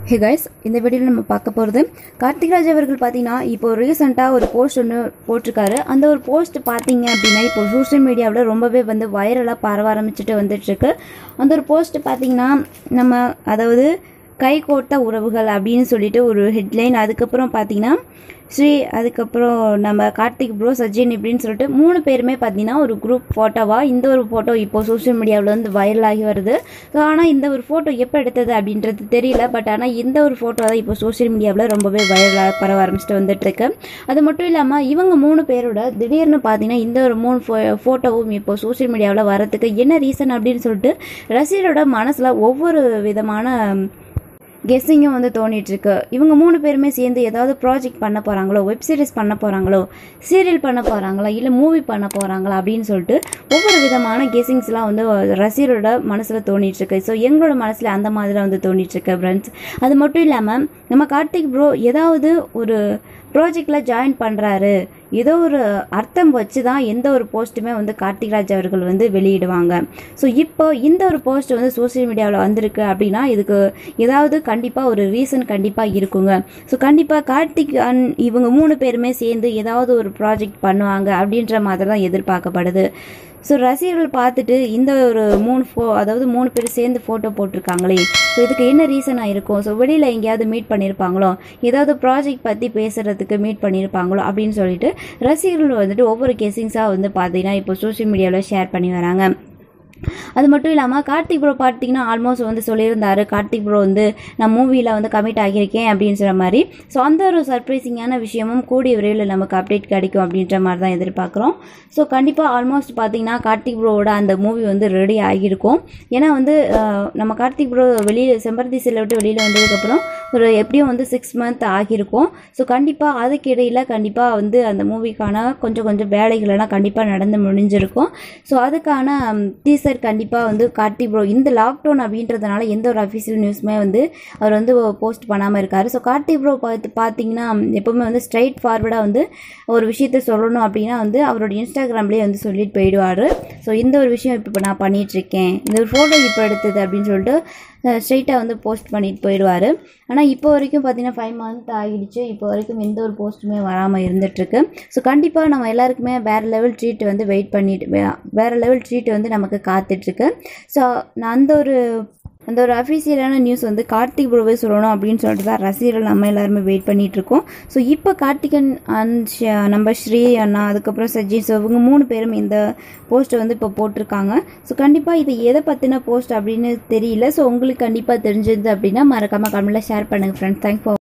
hey guys இந்த வீடியோவில் நம்ம பார்க்க போகிறது கார்த்திக்ராஜ் அவர்கள் பார்த்தீங்கன்னா இப்போ ரீசெண்டாக ஒரு போஸ்ட் ஒன்று போட்டிருக்காரு அந்த ஒரு போஸ்ட் பார்த்தீங்க அப்படின்னா இப்போ சோஷியல் மீடியாவில் ரொம்பவே வந்து வைரலாக பரவ ஆரம்பிச்சுட்டு வந்துட்டுருக்கு அந்த ஒரு போஸ்ட் பார்த்தீங்கன்னா நம்ம அதாவது கை கோர்த்த உறவுகள் அப்படின்னு சொல்லிட்டு ஒரு ஹெட்லைன் அதுக்கப்புறம் பார்த்தீங்கன்னா ஸ்ரீ அதுக்கப்புறம் நம்ம கார்த்திக் ப்ரோ சஜின் இப்படின்னு சொல்லிட்டு மூணு பேருமே பார்த்தீங்கன்னா ஒரு குரூப் ஃபோட்டோவாக இந்த ஒரு ஃபோட்டோ இப்போ சோஷியல் மீடியாவில் வந்து வைரல் ஆகி வருது ஸோ ஆனால் இந்த ஒரு ஃபோட்டோ எப்போ எடுத்தது அப்படின்றது தெரியல பட் ஆனால் இந்த ஒரு ஃபோட்டோ தான் இப்போ சோஷியல் மீடியாவில் ரொம்பவே வைரலாக பரவ ஆரம்பிச்சுட்டு வந்துட்டு இருக்கு அது மட்டும் இல்லாமல் இவங்க மூணு பேரோட திடீர்னு பார்த்தீங்கன்னா இந்த ஒரு மூணு ஃபோ ஃபோட்டோவும் இப்போ சோஷியல் மீடியாவில் வரதுக்கு என்ன ரீசன் அப்படின்னு சொல்லிட்டு ரசிகரோட மனசில் ஒவ்வொரு விதமான கெஸ்ஸிங்கும் வந்து தோணிட்டு இருக்கு இவங்க மூணு பேருமே சேர்ந்து ஏதாவது ப்ராஜெக்ட் பண்ண போகிறாங்களோ வெப் சீரிஸ் பண்ண போகிறாங்களோ சீரியல் பண்ண போகிறாங்களா இல்லை மூவி பண்ண போகிறாங்களா அப்படின்னு சொல்லிட்டு ஒவ்வொரு விதமான கெஸ்ஸிங்ஸ்லாம் வந்து ரசிகரோட மனசில் தோணிட்டு இருக்கு ஸோ எங்களோட மனசில் அந்த மாதிரி வந்து தோணிட்டு இருக்கு ஃப்ரெண்ட்ஸ் அது மட்டும் இல்லாமல் நம்ம கார்த்திக் ப்ரோ ஏதாவது ஒரு ப்ராஜெக்டில் ஜாயின் பண்ணுறாரு ஏதோ ஒரு அர்த்தம் வச்சு தான் எந்த ஒரு போஸ்ட்டுமே வந்து கார்த்திக்ராஜ் அவர்கள் வந்து வெளியிடுவாங்க ஸோ இப்போ இந்த ஒரு போஸ்ட் வந்து சோஷியல் மீடியாவில் வந்திருக்கு அப்படின்னா இதுக்கு ஏதாவது கண்டிப்பாக ஒரு ரீசன் கண்டிப்பாக இருக்குங்க ஸோ கண்டிப்பாக கார்த்திக் அண்ட் இவங்க மூணு பேருமே சேர்ந்து ஏதாவது ஒரு ப்ராஜெக்ட் பண்ணுவாங்க அப்படின்ற மாதிரி தான் எதிர்பார்க்கப்படுது ஸோ ரசிகர்கள் பார்த்துட்டு இந்த ஒரு மூணு ஃபோ அதாவது மூணு பேர் சேர்ந்து ஃபோட்டோ போட்டிருக்காங்களே ஸோ இதுக்கு என்ன ரீசனாக இருக்கும் ஸோ வெளியில் எங்கேயாவது மீட் பண்ணியிருப்பாங்களோ ஏதாவது ப்ராஜெக்ட் பற்றி பேசுகிறதுக்கு மீட் பண்ணியிருப்பாங்களோ அப்படின்னு சொல்லிட்டு ரசிகர்கள் வந்துட்டு ஒவ்வொரு கெஸிங்ஸாக வந்து பார்த்தீங்கன்னா இப்போ சோஷியல் மீடியாவில் ஷேர் பண்ணி வராங்க அது மட்டும் இல்லாமல் கார்த்திக் ப்ரோ பார்த்தீங்கன்னா ஆல்மோஸ்ட் வந்து சொல்லியிருந்தாரு கார்த்திக் ப்ரோ வந்து நான் மூவியில் வந்து கமிட் ஆகியிருக்கேன் அப்படின்னு சொல்கிற மாதிரி ஸோ அந்த ஒரு சர்ப்ரைசிங்கான விஷயமும் கூடிய விரைவில் நமக்கு அப்டேட் கிடைக்கும் அப்படின்ற மாதிரி தான் எதிர்பார்க்குறோம் ஸோ கண்டிப்பாக ஆல்மோஸ்ட் பார்த்தீங்கன்னா கார்த்திக் ப்ரோவோட அந்த மூவி வந்து ரெடி ஆகியிருக்கும் ஏன்னா வந்து அஹ், நம்ம கார்த்திக் ப்ரோ வெளியில் செம்பருத்தி சிலை விட்டு வெளியில் வந்ததுக்கப்புறம் ஒரு எப்படியும் வந்து சிக்ஸ் மந்த் ஆகியிருக்கும் ஸோ கண்டிப்பாக அதுக்கு இடையில் கண்டிப்பாக வந்து அந்த மூவிக்கான கொஞ்சம் கொஞ்சம் வேலைகள் எல்லாம் கண்டிப்பாக நடந்து முடிஞ்சிருக்கும் ஸோ அதுக்கான டீசர் கண்டிப்பாக வந்து கார்த்திக் ப்ரோ இந்த லாக்டவுன் அப்படின்றதுனால எந்த ஒரு அஃபிஷியல் நியூஸுமே வந்து அவர் வந்து போஸ்ட் பண்ணாமல் இருக்கார் ஸோ கார்த்திக் ப்ரோ பார்த்து பார்த்தீங்கன்னா எப்போவுமே வந்து ஸ்ட்ரைட் ஃபார்வர்டாக வந்து ஒரு விஷயத்த சொல்லணும் அப்படின்னா வந்து அவரோட இன்ஸ்டாகிராம்லேயே வந்து சொல்லிட்டு போயிடுவார் ஸோ இந்த ஒரு விஷயம் இப்போ நான் பண்ணிகிட்ருக்கேன் இந்த ஒரு ஃபோட்டோ இப்போ எடுத்தது அப்படின்னு சொல்லிட்டு ஸ்ட்ரைட்டாக வந்து போஸ்ட் பண்ணிட்டு போயிடுவார் ஆனால் இப்போ வரைக்கும் பார்த்தீங்கன்னா ஃபைவ் மந்த் ஆகிடுச்சு இப்போ வரைக்கும் எந்த ஒரு போஸ்ட்டுமே வராமல் இருந்துகிட்ருக்கு ஸோ கண்டிப்பாக நம்ம எல்லாருக்குமே வேறு லெவல் ட்ரீட் வந்து வெயிட் பண்ணிட்டு வே- வேறு லெவல் ட்ரீட் வந்து நமக்கு காத்துட்ருக்கு ஸோ நான் அந்த ஒரு அந்த ஒரு அஃபீஷியலான நியூஸ் வந்து கார்த்திக் ப்ரோவே சொல்லணும் அப்படின்னு சொல்லிட்டு தான் ரசிகர்கள் நம்ம எல்லாருமே வெயிட் பண்ணிட்டு இருக்கோம் ஸோ இப்போ கார்த்திகன் அண்ட் ஷ- நம்ம ஸ்ரீ அண்ணா அதுக்கப்புறம் சஜின் ஸோ இவங்க மூணு பேரும் இந்த போஸ்ட்டை வந்து இப்போ போட்டிருக்காங்க ஸோ கண்டிப்பாக இது எதை பற்றின போஸ்ட் அப்படின்னு தெரியல ஸோ உங்களுக்கு கண்டிப்பாக தெரிஞ்சது அப்படின்னா மறக்காமல் கமெண்ட்டில் ஷேர் பண்ணுங்கள் ஃப்ரெண்ட்ஸ் தேங்க் ஃபார்